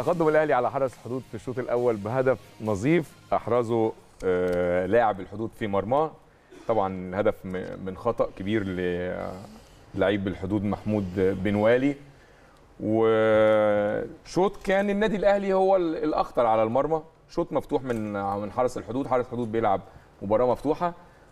تقدم الاهلي على حرس الحدود في الشوط الاول بهدف نظيف احرزه آه، لاعب الحدود في مرماه طبعا هدف م- من خطا كبير للعيب الحدود محمود بن والي وشوط كان النادي الاهلي هو ال- الاخطر على المرمى شوط مفتوح من من حرس الحدود حرس الحدود بيلعب مباراه مفتوحه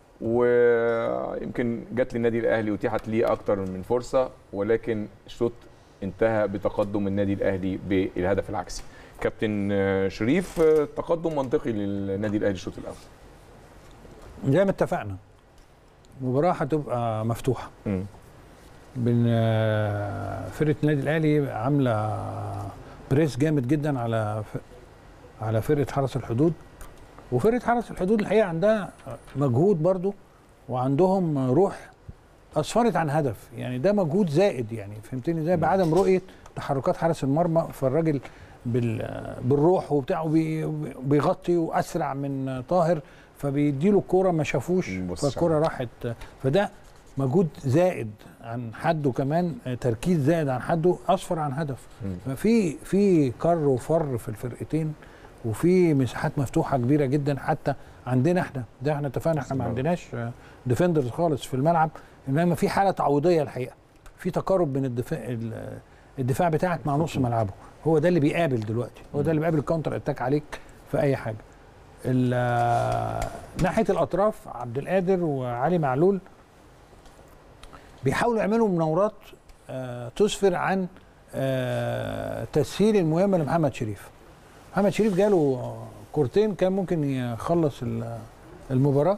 ويمكن جت للنادي الاهلي وتيحت ليه اكتر من فرصه ولكن الشوط انتهى بتقدم النادي الاهلي بالهدف العكسي كابتن آه، شريف آه، تقدم منطقي للنادي الاهلي الشوط الاول زي ما اتفقنا المباراة هتبقى مفتوحة مم. بين آه، فرقة النادي الأهلي عاملة بريس جامد جدا على ف- على فرقة حرس الحدود وفرقة حرس الحدود الحقيقة عندها مجهود برضو وعندهم روح أسفرت عن هدف يعني ده مجهود زائد يعني فهمتني ازاي بعدم رؤية تحركات حارس المرمى فالراجل بال بالروح وبتاعه بي- بيغطي وأسرع من طاهر فبيديله الكورة ما شافوش بص فالكورة راحت فده مجهود زائد عن حده كمان تركيز زائد عن حده اصفر عن هدف مم. ففي في كر وفر في الفرقتين وفي مساحات مفتوحه كبيره جدا حتى عندنا احنا ده احنا اتفقنا احنا ما بالظبط. عندناش ديفندرز خالص في الملعب انما في حاله تعويضيه الحقيقه في تقارب بين الدفاع ال- الدفاع بتاعك مع نص ملعبه هو ده اللي بيقابل دلوقتي هو ده اللي بيقابل الكاونتر اتاك عليك في اي حاجه ال- ناحيه الاطراف عبد القادر وعلي معلول بيحاولوا يعملوا مناورات آه، تسفر عن آه، تسهيل المهمه لمحمد شريف محمد شريف جاله كورتين كان ممكن يخلص ال- المباراه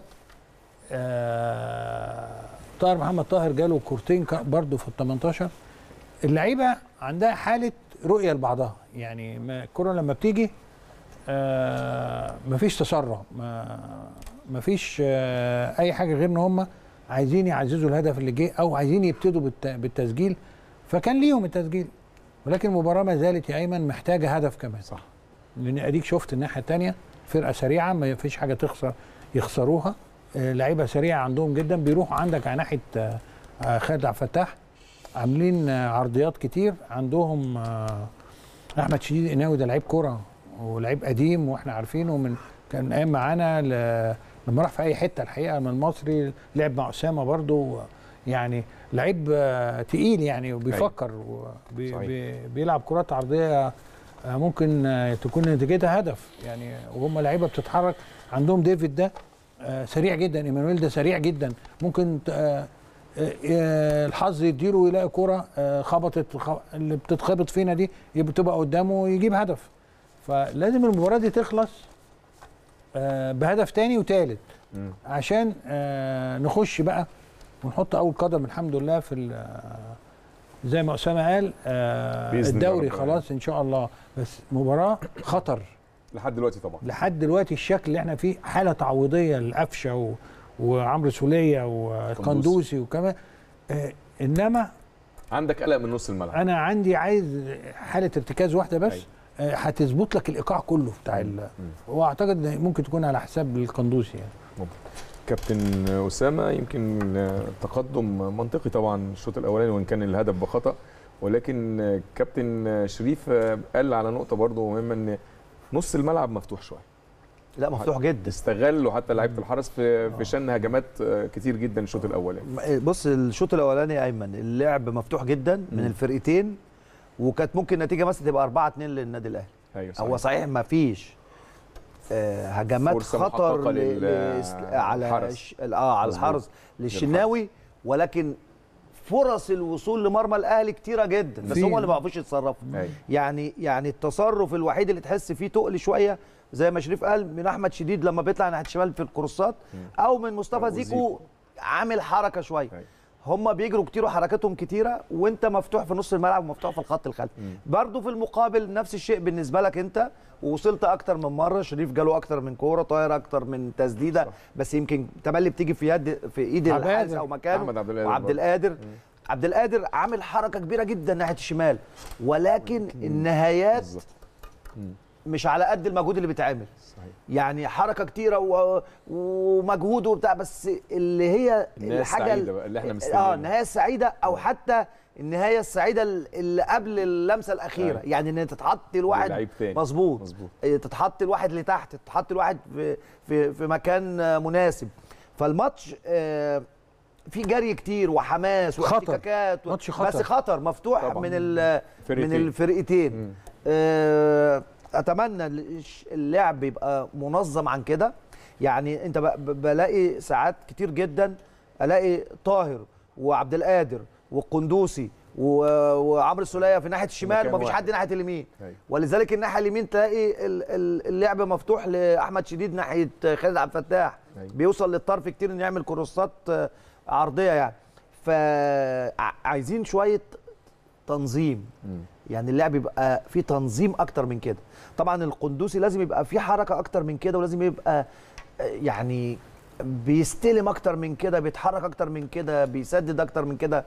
آه، طاهر محمد طاهر جاله كورتين ك- برضه في ال 18 اللعيبه عندها حاله رؤيه لبعضها يعني ما- الكره لما بتيجي آه، مفيش تسرع ما مفيش آه، اي حاجه غير ان هم عايزين يعززوا الهدف اللي جه او عايزين يبتدوا بالت- بالتسجيل فكان ليهم التسجيل ولكن المباراه ما زالت يا ايمن محتاجه هدف كمان صح لان اديك شفت الناحيه الثانيه فرقه سريعه ما فيش حاجه تخسر يخسروها آه، لعيبه سريعه عندهم جدا بيروحوا عندك على ناحيه آه، آه، خالد عبد الفتاح عاملين آه، عرضيات كتير عندهم آه، احمد شديد قناوي ده لعيب كوره ولعيب قديم واحنا عارفينه من كان قايم معانا ل- لما راح في اي حته الحقيقه من المصري لعب مع اسامه برضو يعني لعيب آه، تقيل يعني وبيفكر صحيح. وبيلعب كرات عرضيه آه، ممكن آه، تكون نتيجتها هدف يعني وهم لعيبه بتتحرك عندهم ديفيد ده آه، سريع جدا ايمانويل ده سريع جدا ممكن ت- آه، آه، آه، الحظ يديله ويلاقي كرة آه، خبطت خ- اللي بتتخبط فينا دي يبقى تبقى قدامه ويجيب هدف فلازم المباراة دي تخلص آه، بهدف تاني وتالت مم. عشان آه، نخش بقى ونحط اول قدم الحمد لله في ال- آه، زي ما اسامه قال آه، بإذن الله الدوري رب خلاص ان شاء الله بس مباراه خطر لحد دلوقتي طبعا لحد دلوقتي الشكل اللي احنا فيه حاله تعويضيه للقفشه و... وعمرو سوليه وقندوسي وكمان آه انما عندك قلق من نص الملعب انا عندي عايز حاله ارتكاز واحده بس أيوة. آه، هتظبط لك الايقاع كله بتاع ال... مم. واعتقد إن ممكن تكون على حساب القندوسي يعني كابتن اسامه يمكن تقدم منطقي طبعا الشوط الاولاني وان كان الهدف بخطا ولكن كابتن شريف قال على نقطه برضه مهمه ان نص الملعب مفتوح شويه لا مفتوح جدا استغلوا حتى لعيبه الحرس في في شن هجمات كتير جدا الشوط الاولاني بص الشوط الاولاني يا ايمن اللعب مفتوح جدا من مم. الفرقتين وكانت ممكن النتيجه مثلا تبقى 4 2 للنادي الاهلي ايوه هو صحيح ما فيش آه هجمات فرصة خطر محققة ل... لل- ل... على الحرس. ش... اه على مظبوط. الحرس للشناوي ولكن فرص الوصول لمرمى الاهلي كتيره جدا بس في- هم اللي ما بيعرفوش يتصرفوا أيوة. يعني يعني التصرف الوحيد اللي تحس فيه تقل شويه زي ما شريف قال من احمد شديد لما بيطلع ناحيه الشمال في الكروسات او من مصطفى أو زيكو زيكو. عامل حركه شويه أيوة. هم بيجروا كتير وحركاتهم كتيره وانت مفتوح في نص الملعب ومفتوح في الخط الخلفي برضه في المقابل نفس الشيء بالنسبه لك انت ووصلت اكتر من مره شريف جاله اكتر من كوره طاير اكتر من تسديده صح. بس يمكن تملي بتيجي في يد في ايد عبد الحارس القادر. او مكانه أحمد عبد القادر وعبد برضه. القادر عبد القادر عامل حركه كبيره جدا ناحيه الشمال ولكن النهايات بالظبط مش على قد المجهود اللي بيتعمل صحيح يعني حركه كتيره و... ومجهود وبتاع بس اللي هي النهاية الحاجه السعيدة بقى اللي احنا مستنيينها. اه النهايه السعيده او حتى النهايه السعيده اللي قبل اللمسه الاخيره أيوة. يعني ان تتحط الواحد لعيب تاني. مظبوط مظبوط إيه، تتحط الواحد لتحت تتحط الواحد في في في مكان آه، مناسب فالماتش آه، في جري كتير وحماس خطر. واحتكاكات و- ماتش خطر. بس خطر مفتوح طبعاً. من ال- من فرقتين. الفرقتين مم. آه، اتمنى الش- اللعب يبقى منظم عن كده يعني انت ب- ب- بلاقي ساعات كتير جدا الاقي طاهر وعبد القادر والقندوسي و- وعمرو السوليه في ناحيه الشمال مكان ومفيش واحد. حد ناحيه اليمين أيوة. ولذلك الناحيه اليمين تلاقي ال- ال- اللعب مفتوح لاحمد شديد ناحيه خالد عبد الفتاح أيوة. بيوصل للطرف كتير انه يعمل كروسات آه، عرضيه يعني فعايزين شويه تنظيم مم. يعني اللعب يبقى فيه تنظيم اكتر من كده طبعا القندوسي لازم يبقى فيه حركه اكتر من كده ولازم يبقى آه، يعني بيستلم اكتر من كده بيتحرك اكتر من كده بيسدد اكتر من كده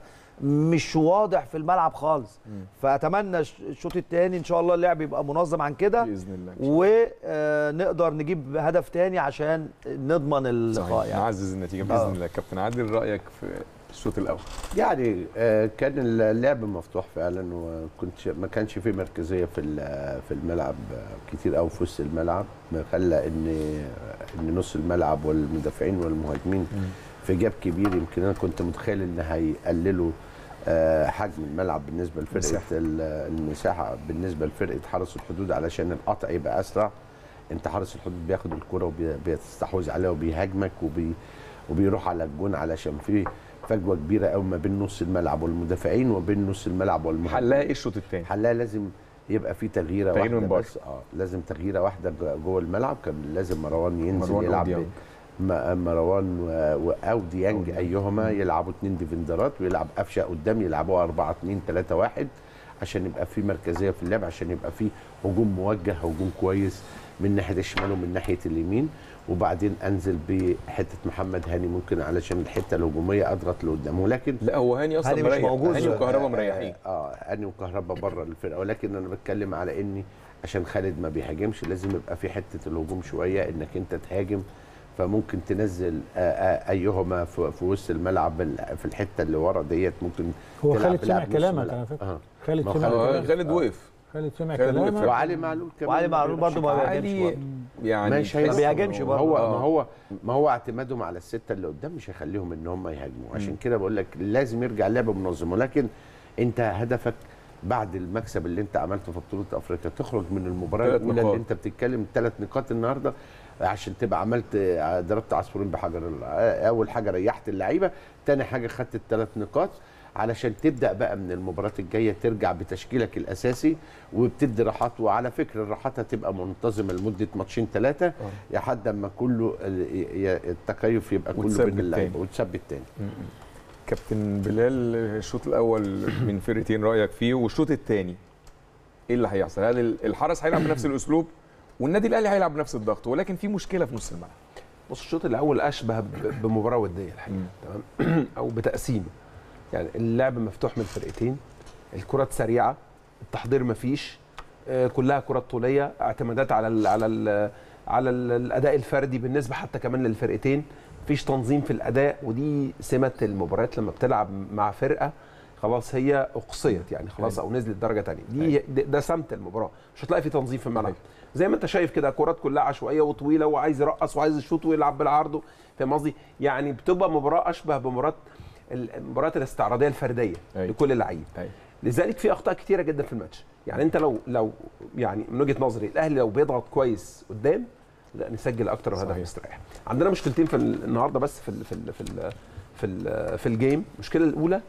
مش واضح في الملعب خالص مم. فاتمنى الش- الشوط الثاني ان شاء الله اللعب يبقى منظم عن كده باذن الله إن شاء الله. ونقدر نجيب هدف تاني عشان نضمن اللقاء صحيح يعني نعزز النتيجه آه. باذن الله كابتن عادل رايك في الشوط الاول يعني آه، كان اللعب مفتوح فعلا وكنت ما كانش فيه مركزيه في ال- في الملعب آه، كتير قوي في وسط الملعب ما خلى ان ان نص الملعب والمدافعين والمهاجمين في جاب كبير يمكن انا كنت متخيل ان هيقللوا آه، حجم الملعب بالنسبه لفرقه مساحة. ال- المساحه بالنسبه لفرقه حرس الحدود علشان القطع يبقى اسرع انت حارس الحدود بياخد الكره وبيستحوذ عليها وبيهاجمك وبي وبيروح على الجون علشان في فجوه كبيره قوي ما بين نص الملعب والمدافعين وبين نص الملعب والمهاجمين حلها ايه الشوط الثاني حلها لازم يبقى في تغييره تغيير واحده من بره. بس اه لازم تغييره واحده جو- جوه الملعب كان لازم مروان ينزل مروان يلعب أوديانج. ب- م- مروان و- و- او ديانج أوديانج. ايهما يلعبوا اتنين ديفندرات ويلعب قفشه قدام يلعبوا 4 2 3 1 عشان يبقى في مركزيه في اللعب عشان يبقى في هجوم موجه هجوم كويس من ناحيه الشمال ومن ناحيه اليمين وبعدين انزل بحته محمد هاني ممكن علشان الحته الهجوميه اضغط لقدام ولكن لا هو هاني اصلا هاني مش مريح موجود. هاني وكهربا آه، مريحين اه هاني وكهربا بره الفرقه ولكن انا بتكلم على اني عشان خالد ما بيهاجمش لازم يبقى في حته الهجوم شويه انك انت تهاجم فممكن تنزل آه، آه، ايهما في في وسط الملعب ال- في الحته اللي ورا ديت ممكن هو تلعب خالد سمع بلعب نص كلامك ملعب. على فكره آه. خالد ما هو سمع خالد- آه، كلامك خالد وقف خالد سمع خالد وقف. كلامك وعلي معلول كمان وعلي معلول برضه ما بيلعبش بيهاجمش عادي. برضه. يعني مش ما هيلعب. بيهاجمش ما برضه. هو آه. ما هو ما هو اعتمادهم على السته اللي قدام مش هيخليهم ان هم يهاجموا عشان كده بقول لك لازم يرجع اللعب منظم ولكن انت هدفك بعد المكسب اللي انت عملته في بطوله افريقيا تخرج من المباراه ثلاث الاولى نقاط. اللي انت بتتكلم ثلاث نقاط النهارده عشان تبقى عملت ضربت عصفورين بحجر اول حاجه ريحت اللعيبه تاني حاجه خدت الثلاث نقاط علشان تبدا بقى من المباراه الجايه ترجع بتشكيلك الاساسي وبتدي راحات وعلى فكره الراحات هتبقى منتظمه لمده ماتشين ثلاثه لحد اما كله ال- ي- التكيف يبقى كله وتثبت بين اللعيبه تاني. وتثبت تاني كابتن بلال الشوط الاول من فرقتين رايك فيه والشوط الثاني ايه اللي هيحصل هل ال- الحرس هيلعب بنفس الاسلوب والنادي الاهلي هيلعب بنفس الضغط ولكن في مشكله في نص الملعب بص الشوط الاول اشبه ب- بمباراه وديه الحقيقه تمام او بتقسيم يعني اللعب مفتوح من الفرقتين الكرات سريعه التحضير مفيش آه، كلها كرات طوليه اعتمادات على ال على ال على ال الاداء الفردي بالنسبه حتى كمان للفرقتين مفيش تنظيم في الاداء ودي سمه المباريات لما بتلعب مع فرقه خلاص هي اقصيت يعني خلاص او نزلت درجه ثانيه دي ده ده سمت المباراه مش هتلاقي في تنظيم في الملعب زي ما انت شايف كده كرات كلها عشوائيه وطويله وعايز يرقص وعايز يشوط ويلعب بالعرض فاهم قصدي يعني بتبقى مباراه اشبه بمباراه المباريات الاستعراضيه الفرديه أيوة. لكل لعيب أيوة. لذلك في اخطاء كتيره جدا في الماتش يعني انت لو لو يعني من وجهه نظري الاهلي لو بيضغط كويس قدام لا نسجل اكتر وهدف صحيح. مستريح عندنا مشكلتين في ال- النهارده بس في ال في ال في ال في, ال في الجيم المشكله الاولى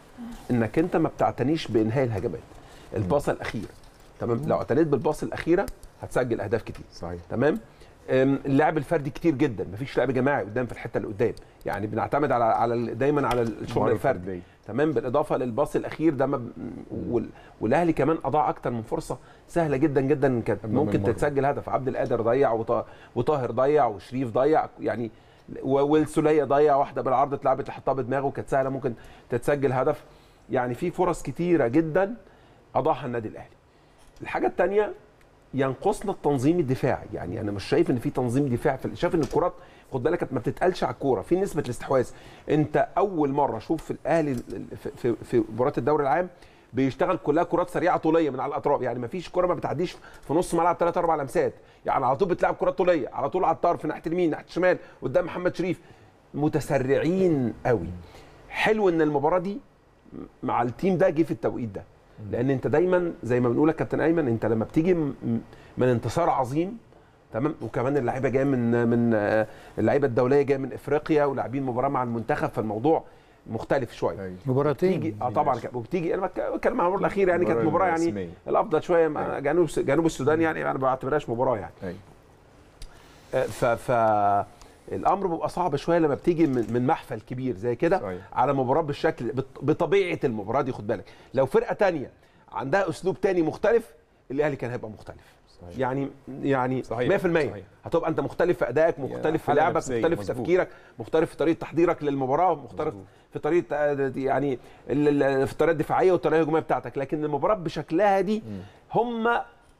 انك انت ما بتعتنيش بانهاء الهجمات الباصه الاخيره تمام لو اعتنيت بالباص الاخيره هتسجل اهداف كتير صحيح تمام أم، اللعب الفردي كتير جدا مفيش لعب جماعي قدام في الحته اللي قدام يعني بنعتمد على على ال- دايما على الشغل المهارة الفردي الفردية. تمام بالاضافه للباص الاخير ده ما ب- وال- والاهلي كمان اضاع اكتر من فرصه سهله جدا جدا كانت أمام ممكن المرمى. تتسجل هدف عبد القادر ضيع وط- وطاهر ضيع وشريف ضيع يعني و- والسوليه ضيع واحده بالعرض اتلعبت لحطها بدماغه كانت سهله ممكن تتسجل هدف يعني في فرص كتيره جدا اضاعها النادي الاهلي الحاجه الثانيه ينقصنا التنظيم الدفاعي يعني انا مش شايف ان في تنظيم دفاعي في شايف ان الكرات خد بالك كانت ما بتتقالش على الكوره في نسبه الاستحواذ انت اول مره اشوف في الاهلي في في, في مباريات الدوري العام بيشتغل كلها كرات سريعه طوليه من على الاطراف يعني ما فيش كره ما بتعديش في نص ملعب ثلاث اربع لمسات يعني على طول بتلعب كرات طوليه على طول على الطرف ناحيه اليمين ناحيه الشمال قدام محمد شريف متسرعين قوي حلو ان المباراه دي مع التيم ده جه في التوقيت ده لان انت دايما زي ما بنقول يا كابتن ايمن انت لما بتيجي م- م- من انتصار عظيم تمام وكمان اللعيبه جايه من من آه، اللعيبه الدوليه جايه من افريقيا ولاعبين مباراه مع المنتخب فالموضوع مختلف شويه أيوة. مباراتين تيجي اه طبعا كانت- وبتيجي انا بك- بتكلم عن المباراه الاخيره يعني كانت المباراة مباراه يعني الرسمية. الافضل شويه مع أيوة. جنوب جنوب السودان يعني انا ما بعتبرهاش مباراه يعني أيوة. آه، ف ف الامر بيبقى صعب شويه لما بتيجي من من محفل كبير زي كده صحيح. على مباراه بالشكل بط- بطبيعه المباراه دي خد بالك لو فرقه تانية عندها اسلوب تاني مختلف الاهلي كان هيبقى مختلف صحيح. يعني يعني صحيح. 100% صحيح. هتبقى انت مختلف في ادائك مختلف في حالة لعبك نفسية، مختلف في مظبوط. تفكيرك مختلف في طريقه تحضيرك للمباراه مختلف مظبوط. في طريقه آه، يعني ال- ال- في الطريقه الدفاعيه والطريقه الهجوميه بتاعتك لكن المباراه بشكلها دي هم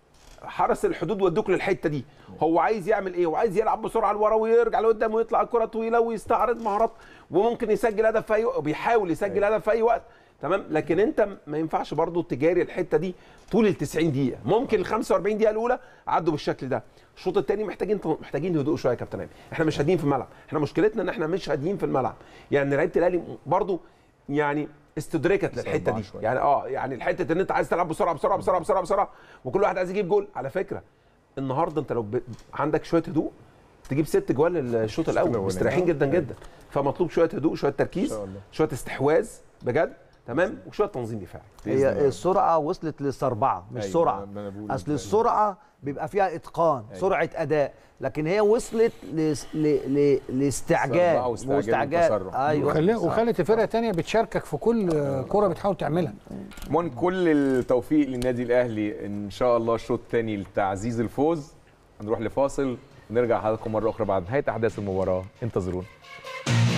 حرس الحدود ودوك للحته دي هو عايز يعمل ايه وعايز يلعب بسرعه لورا ويرجع لقدام ويطلع الكره طويله ويستعرض مهارات وممكن يسجل هدف في اي وقت وبيحاول يسجل هدف في اي وقت تمام لكن انت ما ينفعش برضو تجاري الحته دي طول ال 90 دقيقه ممكن ال 45 دقيقه الاولى عدوا بالشكل ده الشوط الثاني محتاجين محتاجين هدوء شويه يا كابتن ايمن احنا مش هاديين في الملعب احنا مشكلتنا ان احنا مش هاديين في الملعب يعني لعيبه الاهلي برضو يعني استدركت للحته صعبة دي شوية. يعني اه يعني الحته ان انت عايز تلعب بسرعه بسرعه بسرعه بسرعه بسرعه وكل واحد عايز يجيب جول على فكره النهارده انت لو ب... عندك شويه هدوء تجيب ست جوال الشوط الاول الأولاني. مستريحين جدا جدا فمطلوب شويه هدوء شويه تركيز إن شاء الله. شويه استحواذ بجد تمام وشويه تنظيم دفاعي بإذن الله. هي السرعه وصلت للسربعه مش أيوة، سرعه ما أنا بقول اصل كده. السرعه بيبقى فيها اتقان أيوة. سرعه اداء لكن هي وصلت ل... ل... ل... لاستعجال سربعة واستعجال وتسرع. ايوه وخلي- وخلت الفرقه تانية بتشاركك في كل كره بتحاول تعملها عموما كل التوفيق للنادي الاهلي ان شاء الله الشوط الثاني لتعزيز الفوز هنروح لفاصل ونرجع لحضراتكم مره اخرى بعد نهايه احداث المباراه انتظرونا